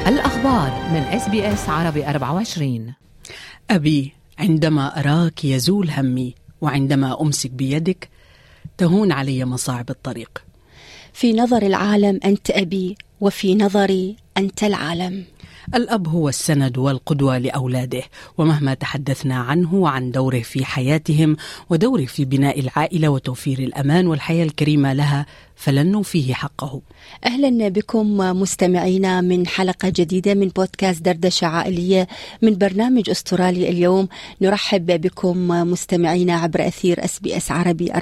الأخبار من اس بي اس عربي 24 أبي عندما أراك يزول همي وعندما أمسك بيدك تهون علي مصاعب الطريق في نظر العالم أنت أبي وفي نظري أنت العالم الأب هو السند والقدوة لأولاده ومهما تحدثنا عنه وعن دوره في حياتهم ودوره في بناء العائلة وتوفير الأمان والحياة الكريمة لها فلن نوفيه حقه أهلا بكم مستمعينا من حلقة جديدة من بودكاست دردشة عائلية من برنامج أستراليا اليوم نرحب بكم مستمعينا عبر أثير أس بي أس عربي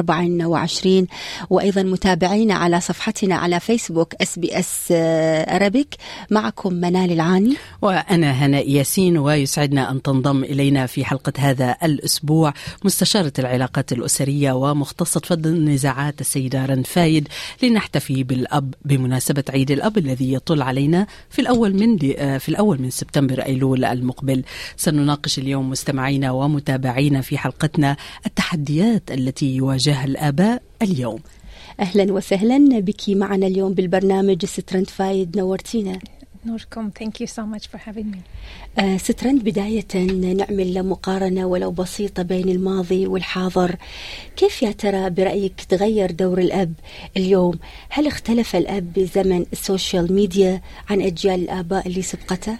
24 وأيضا متابعينا على صفحتنا على فيسبوك أس بي أس أرابيك معكم منال العاني وأنا هناء ياسين ويسعدنا أن تنضم إلينا في حلقة هذا الأسبوع مستشارة العلاقات الأسرية ومختصة فض النزاعات السيدة رن فايد لنحتفي بالأب بمناسبة عيد الأب الذي يطل علينا في الأول من في الأول من سبتمبر أيلول المقبل سنناقش اليوم مستمعينا ومتابعينا في حلقتنا التحديات التي يواجهها الآباء اليوم أهلا وسهلا بك معنا اليوم بالبرنامج سترند فايد نورتينا نوركم ثانك يو سو ماتش فور هافينج مي آه سترند بداية نعمل مقارنة ولو بسيطة بين الماضي والحاضر كيف يا ترى برأيك تغير دور الأب اليوم هل اختلف الأب بزمن السوشيال ميديا عن أجيال الآباء اللي سبقته؟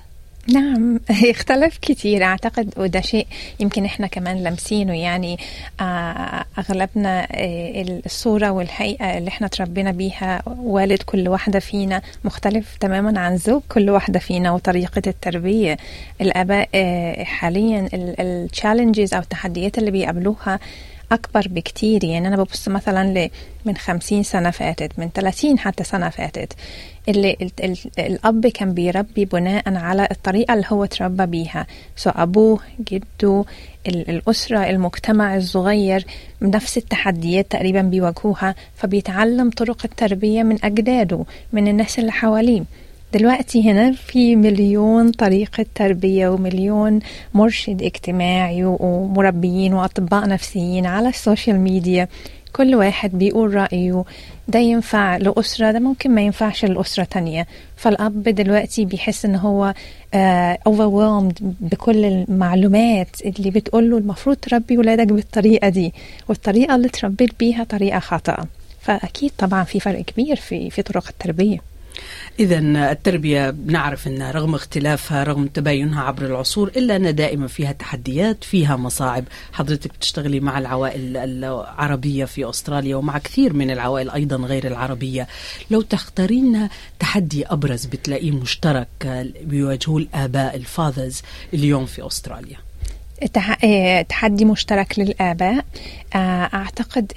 نعم يختلف كثير اعتقد وده شيء يمكن احنا كمان لمسينه يعني آه اغلبنا آه الصوره والهيئه اللي احنا تربينا بيها والد كل واحده فينا مختلف تماما عن زوج كل واحده فينا وطريقه التربيه الاباء آه حاليا التشالنجز او التحديات اللي بيقابلوها أكبر بكتير يعني أنا ببص مثلا من خمسين سنة فاتت من ثلاثين حتى سنة فاتت اللي ال ال الأب كان بيربي بناء على الطريقة اللي هو تربى بيها سواء أبوه جده الأسرة المجتمع الصغير نفس التحديات تقريبا بيواجهوها فبيتعلم طرق التربية من أجداده من الناس اللي حواليه دلوقتي هنا في مليون طريقة تربية ومليون مرشد اجتماعي ومربيين وأطباء نفسيين على السوشيال ميديا كل واحد بيقول رأيه ده ينفع لأسرة ده ممكن ما ينفعش لأسرة تانية فالأب دلوقتي بيحس إن هو uh, overwhelmed بكل المعلومات اللي بتقوله المفروض تربي ولادك بالطريقة دي والطريقة اللي تربيت بيها طريقة خاطئة فأكيد طبعا في فرق كبير في في طرق التربية إذا التربية بنعرف أنها رغم اختلافها رغم تباينها عبر العصور إلا أن دائما فيها تحديات فيها مصاعب حضرتك بتشتغلي مع العوائل العربية في أستراليا ومع كثير من العوائل أيضا غير العربية لو تختارين تحدي أبرز بتلاقيه مشترك بيواجهوه الآباء الفاذرز اليوم في أستراليا تحدي مشترك للآباء أعتقد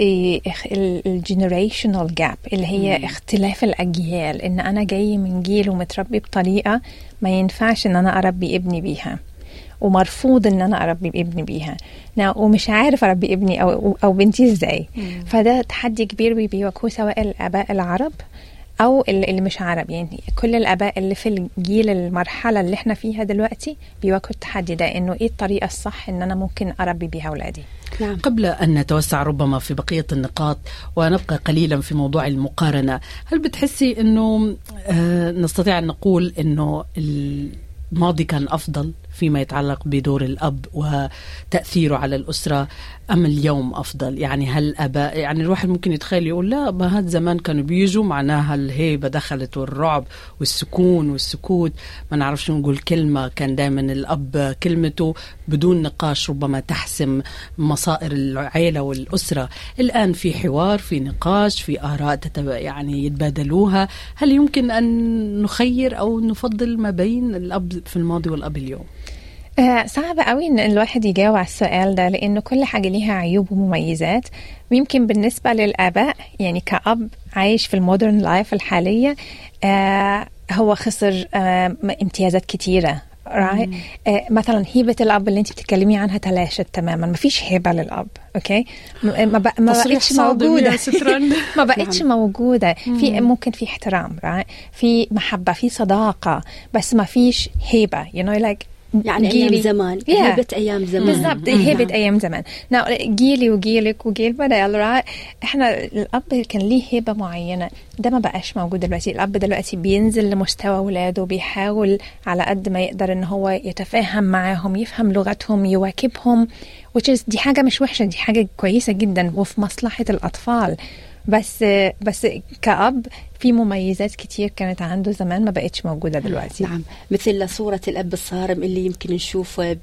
الجنريشنال جاب اللي هي اختلاف الأجيال إن أنا جاي من جيل ومتربي بطريقة ما ينفعش إن أنا أربي ابني بيها ومرفوض ان انا اربي ابني بيها ومش عارف اربي ابني او او بنتي ازاي فده تحدي كبير بيواجهوه سواء الاباء العرب او اللي مش عرب يعني كل الاباء اللي في الجيل المرحله اللي احنا فيها دلوقتي بيواجهوا التحدي ده انه ايه الطريقه الصح ان انا ممكن اربي بيها اولادي نعم. قبل ان نتوسع ربما في بقيه النقاط ونبقى قليلا في موضوع المقارنه هل بتحسي انه آه نستطيع ان نقول انه الماضي كان افضل فيما يتعلق بدور الاب وتاثيره على الاسره ام اليوم افضل يعني هل اباء يعني الواحد ممكن يتخيل يقول لا ما هاد زمان كانوا بيجوا معناها الهيبه دخلت والرعب والسكون والسكوت ما نعرفش نقول كلمه كان دائما الاب كلمته بدون نقاش ربما تحسم مصائر العيله والاسره الان في حوار في نقاش في اراء يعني يتبادلوها هل يمكن ان نخير او نفضل ما بين الاب في الماضي والاب اليوم آه صعب قوي ان الواحد يجاوب على السؤال ده لانه كل حاجه ليها عيوب ومميزات ويمكن بالنسبه للاباء يعني كاب عايش في المودرن لايف الحاليه آه هو خسر آه امتيازات كتيره رايت آه مثلا هيبه الاب اللي انت بتتكلمي عنها تلاشت تماما ما فيش هبه للاب اوكي ما, ما بقتش موجوده ما بقتش موجوده في ممكن في احترام right? في محبه في صداقه بس ما فيش هيبه you know like يعني جيلي. ايام زمان Yeah. هيبه ايام زمان بالضبط مم. هيبه نعم. ايام زمان ناو جيلي وجيلك وجيل بدل احنا الاب كان ليه هيبه معينه ده ما بقاش موجود دلوقتي الاب دلوقتي بينزل لمستوى اولاده بيحاول على قد ما يقدر ان هو يتفاهم معاهم يفهم لغتهم يواكبهم which is دي حاجه مش وحشه دي حاجه كويسه جدا وفي مصلحه الاطفال بس بس كأب في مميزات كتير كانت عنده زمان ما بقتش موجودة دلوقتي نعم مثل صورة الأب الصارم اللي يمكن نشوفه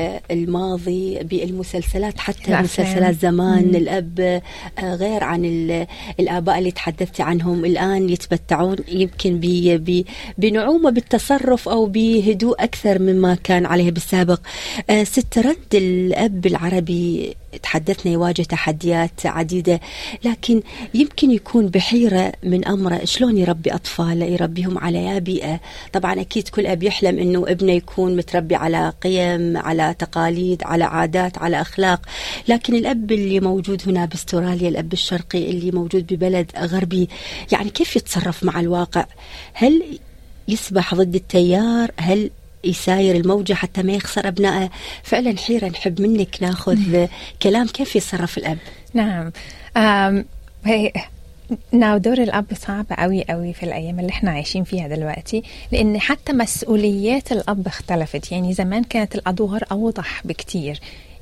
بالماضي بالمسلسلات حتى الأفلام. مسلسلات زمان مم. الأب آه، غير عن ال- الآباء اللي تحدثت عنهم الآن يتمتعون يمكن ب- ب- بنعومة بالتصرف أو بهدوء أكثر مما كان عليه بالسابق آه، ست رد الأب العربي تحدثنا يواجه تحديات عديدة لكن يمكن يكون بحيرة من أمره شلون يربي أطفاله يربيهم على يا بيئة طبعا أكيد كل أب يحلم أنه ابنه يكون متربي على قيم على تقاليد على عادات على أخلاق لكن الأب اللي موجود هنا باستراليا الأب الشرقي اللي موجود ببلد غربي يعني كيف يتصرف مع الواقع هل يسبح ضد التيار هل يساير الموجة حتى ما يخسر أبنائه فعلا حيرة نحب منك ناخذ كلام كيف يتصرف الأب نعم أم هي ناو دور الأب صعب قوي قوي في الأيام اللي احنا عايشين فيها دلوقتي لأن حتى مسؤوليات الأب اختلفت يعني زمان كانت الأدوار أوضح بكتير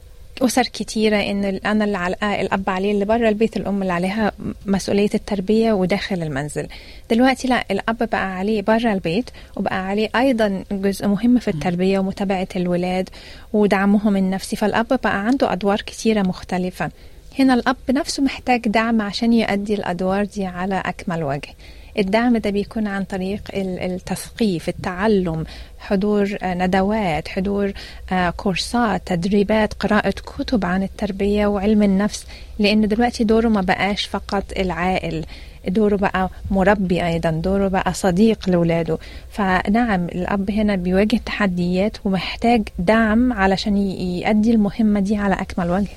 أسر كتيرة إن ال- أنا اللي على الأب عليه اللي برا البيت الأم اللي عليها مسؤولية التربية وداخل المنزل دلوقتي لا الأب بقى عليه برا البيت وبقى عليه أيضا جزء مهم في التربية ومتابعة الولاد ودعمهم النفسي فالأب بقى عنده أدوار كتيرة مختلفة هنا الأب نفسه محتاج دعم عشان يؤدي الأدوار دي على أكمل وجه الدعم ده بيكون عن طريق ال- التثقيف التعلم حضور آه، ندوات حضور آه، كورسات تدريبات قراءة كتب عن التربية وعلم النفس لأن دلوقتي دوره ما بقاش فقط العائل دوره بقى مربي أيضا دوره بقى صديق لولاده فنعم الأب هنا بيواجه تحديات ومحتاج دعم علشان ي- يؤدي المهمة دي على أكمل وجه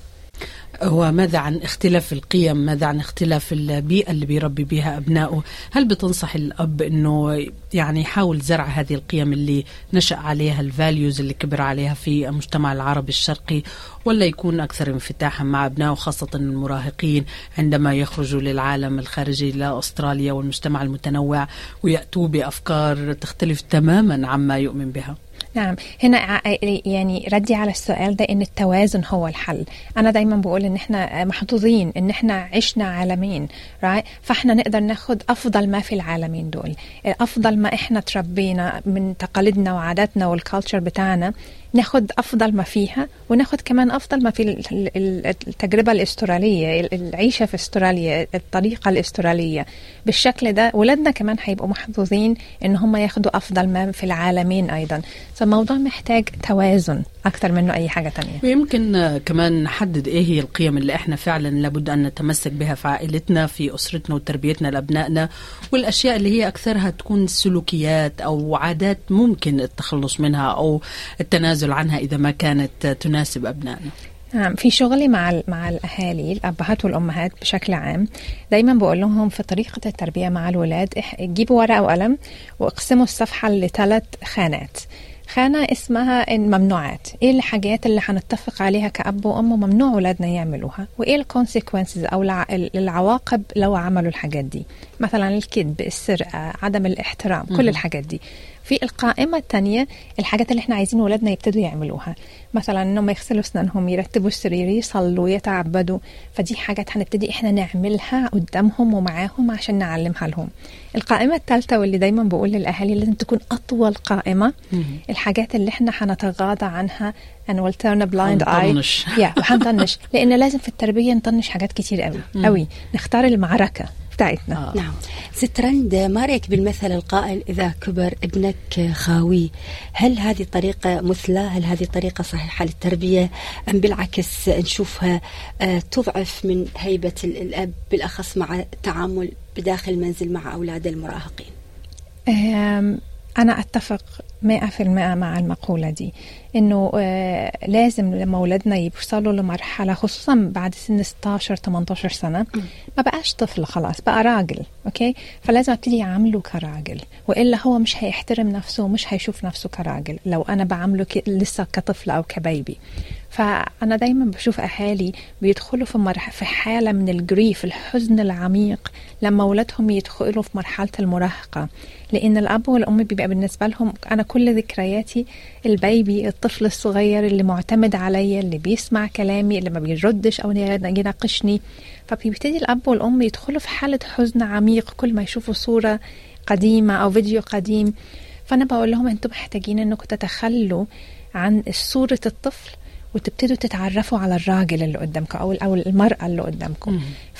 وماذا عن اختلاف القيم ماذا عن اختلاف البيئة اللي بيربي بها أبنائه هل بتنصح الأب أنه يعني يحاول زرع هذه القيم اللي نشأ عليها الفاليوز اللي كبر عليها في المجتمع العربي الشرقي ولا يكون أكثر انفتاحا مع أبنائه خاصة المراهقين عندما يخرجوا للعالم الخارجي لأستراليا والمجتمع المتنوع ويأتوا بأفكار تختلف تماما عما يؤمن بها نعم هنا ع- يعني ردي على السؤال ده ان التوازن هو الحل انا دايما بقول ان احنا محظوظين ان احنا عشنا عالمين right? فاحنا نقدر ناخد افضل ما في العالمين دول افضل ما احنا تربينا من تقاليدنا وعاداتنا والكالتشر بتاعنا ناخد افضل ما فيها وناخد كمان افضل ما في ال- ال- التجربه الاستراليه ال- العيشه في استراليا الطريقه الاستراليه بالشكل ده ولادنا كمان هيبقوا محظوظين ان هم ياخدوا افضل ما في العالمين ايضا فالموضوع محتاج توازن اكتر منه اي حاجه تانية ويمكن آه، كمان نحدد ايه هي القيم اللي احنا فعلا لابد ان نتمسك بها في عائلتنا في اسرتنا وتربيتنا لابنائنا والاشياء اللي هي اكثرها تكون سلوكيات او عادات ممكن التخلص منها او التنازل عنها اذا ما كانت آه، تناسب ابنائنا نعم في شغلي مع ال- مع الاهالي الابهات والامهات بشكل عام دايما بقول لهم في طريقه التربيه مع الولاد إح- جيبوا ورقه وقلم واقسموا الصفحه لثلاث خانات خانة اسمها الممنوعات ايه الحاجات اللي هنتفق عليها كأب وأم ممنوع ولادنا يعملوها وايه الكونسيكونسز او الع- ال- العواقب لو عملوا الحاجات دي مثلا الكذب السرقة عدم الاحترام كل الحاجات دي في القائمة الثانية الحاجات اللي احنا عايزين ولادنا يبتدوا يعملوها مثلا انهم يغسلوا اسنانهم يرتبوا السرير يصلوا يتعبدوا فدي حاجات هنبتدي احنا نعملها قدامهم ومعاهم عشان نعلمها لهم القائمة الثالثة واللي دايما بقول للأهالي لازم تكون أطول قائمة الحاجات اللي احنا هنتغاضى عنها and will turn a blind eye هنطنش. يا وهنطنش لأن لازم في التربية نطنش حاجات كتير قوي قوي نختار المعركة بتاعتنا آه. نعم ست رند ما رأيك بالمثل القائل إذا كبر ابنك خاوي هل هذه طريقة مثلى هل هذه طريقة صحيحة للتربية أم بالعكس نشوفها آه، تضعف من هيبة ال- الأب بالأخص مع التعامل بداخل المنزل مع أولاده المراهقين أم، أنا أتفق مئة في المئة مع المقولة دي إنه آه لازم لما أولادنا يوصلوا لمرحلة خصوصا بعد سن 16 18 سنة ما بقاش طفل خلاص بقى راجل أوكي فلازم أبتدي أعامله كراجل وإلا هو مش هيحترم نفسه ومش هيشوف نفسه كراجل لو أنا بعامله ك... لسه كطفل أو كبيبي فأنا دايما بشوف أهالي بيدخلوا في مرح... في حالة من الجريف الحزن العميق لما أولادهم يدخلوا في مرحلة المراهقة لأن الأب والأم بيبقى بالنسبة لهم أنا كل ذكرياتي البيبي الطفل الصغير اللي معتمد عليا اللي بيسمع كلامي اللي ما بيردش أو يناقشني فبيبتدي الأب والأم يدخلوا في حالة حزن عميق كل ما يشوفوا صورة قديمة أو فيديو قديم فأنا بقول لهم أنتم محتاجين أنكم تتخلوا عن صورة الطفل وتبتدوا تتعرفوا على الراجل اللي قدامكم او او المراه اللي قدامكم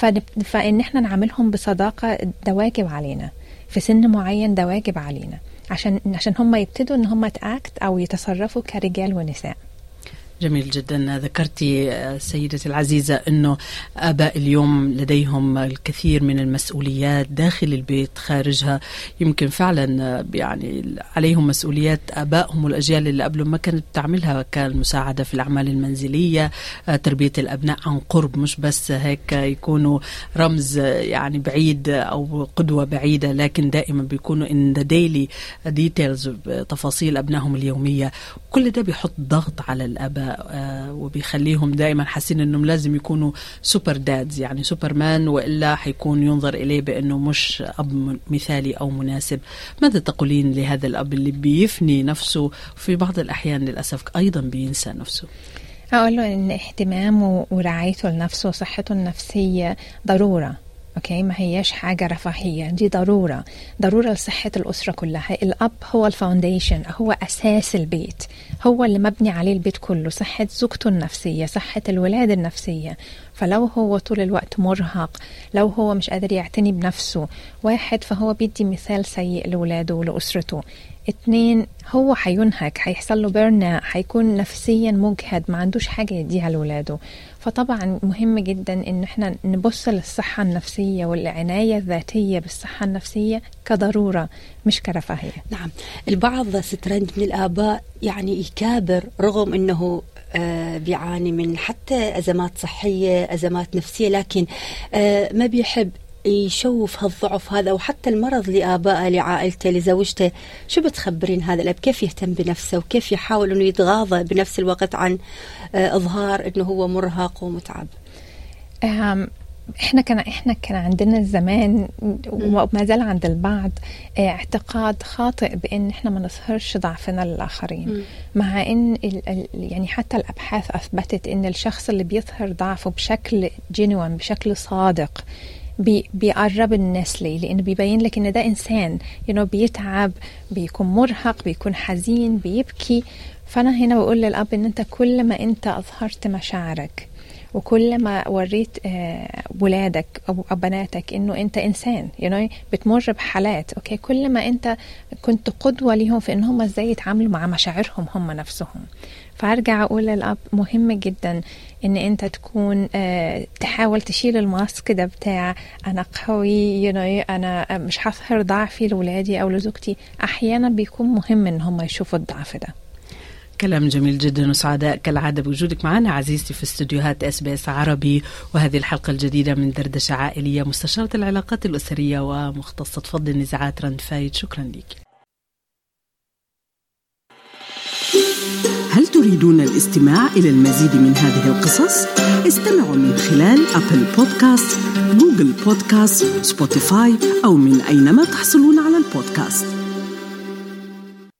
فان احنا نعاملهم بصداقه ده واجب علينا في سن معين ده واجب علينا عشان عشان هم يبتدوا ان هم تاكت او يتصرفوا كرجال ونساء جميل جدا ذكرتي سيدتي العزيزة أنه آباء اليوم لديهم الكثير من المسؤوليات داخل البيت خارجها يمكن فعلا يعني عليهم مسؤوليات آبائهم والأجيال اللي قبلهم ما كانت تعملها كالمساعدة في الأعمال المنزلية تربية الأبناء عن قرب مش بس هيك يكونوا رمز يعني بعيد أو قدوة بعيدة لكن دائما بيكونوا in the daily details تفاصيل أبنائهم اليومية كل ده بيحط ضغط على الآباء وبيخليهم دائما حاسين انهم لازم يكونوا سوبر دادز يعني سوبرمان والا حيكون ينظر اليه بانه مش اب مثالي او مناسب ماذا تقولين لهذا الاب اللي بيفني نفسه في بعض الاحيان للاسف ايضا بينسى نفسه أقول له إن اهتمامه ورعايته لنفسه وصحته النفسية ضرورة اوكي ما هياش حاجه رفاهيه دي ضروره ضروره لصحه الاسره كلها الاب هو الفاونديشن هو اساس البيت هو اللي مبني عليه البيت كله صحه زوجته النفسيه صحه الولاد النفسيه فلو هو طول الوقت مرهق لو هو مش قادر يعتني بنفسه واحد فهو بيدي مثال سيء لولاده ولأسرته اتنين هو هينهك هيحصل له بيرن هيكون نفسيا مجهد ما عندوش حاجة يديها لولاده فطبعا مهم جدا ان احنا نبص للصحة النفسية والعناية الذاتية بالصحة النفسية كضرورة مش كرفاهية نعم البعض سترند من الآباء يعني يكابر رغم أنه آه بيعاني من حتى أزمات صحية أزمات نفسية لكن آه ما بيحب يشوف هالضعف هذا وحتى المرض لآبائه لعائلته لزوجته شو بتخبرين هذا الأب كيف يهتم بنفسه وكيف يحاول أنه يتغاضى بنفس الوقت عن آه إظهار أنه هو مرهق ومتعب احنا كان احنا كان عندنا زمان وما زال عند البعض اعتقاد خاطئ بان احنا ما نظهرش ضعفنا للاخرين م. مع ان ال ال يعني حتى الابحاث اثبتت ان الشخص اللي بيظهر ضعفه بشكل جينوان بشكل صادق بي بيقرب الناس ليه لانه بيبين لك ان ده انسان you know بيتعب بيكون مرهق بيكون حزين بيبكي فانا هنا بقول للاب ان انت كل ما انت اظهرت مشاعرك وكل ما وريت ولادك او بناتك انه انت انسان يعني بتمر بحالات اوكي كل ما انت كنت قدوه ليهم في ان هم ازاي يتعاملوا مع مشاعرهم هم نفسهم فارجع اقول للاب مهم جدا ان انت تكون آه تحاول تشيل الماسك ده بتاع انا قوي you know, انا مش هظهر ضعفي لاولادي او لزوجتي احيانا بيكون مهم ان هم يشوفوا الضعف ده كلام جميل جدا وسعداء كالعادة بوجودك معنا عزيزتي في استديوهات اس بي اس عربي وهذه الحلقة الجديدة من دردشة عائلية مستشارة العلاقات الأسرية ومختصة فض النزاعات رند فايد شكرا لك هل تريدون الاستماع إلى المزيد من هذه القصص؟ استمعوا من خلال أبل بودكاست، جوجل بودكاست، سبوتيفاي أو من أينما تحصلون على البودكاست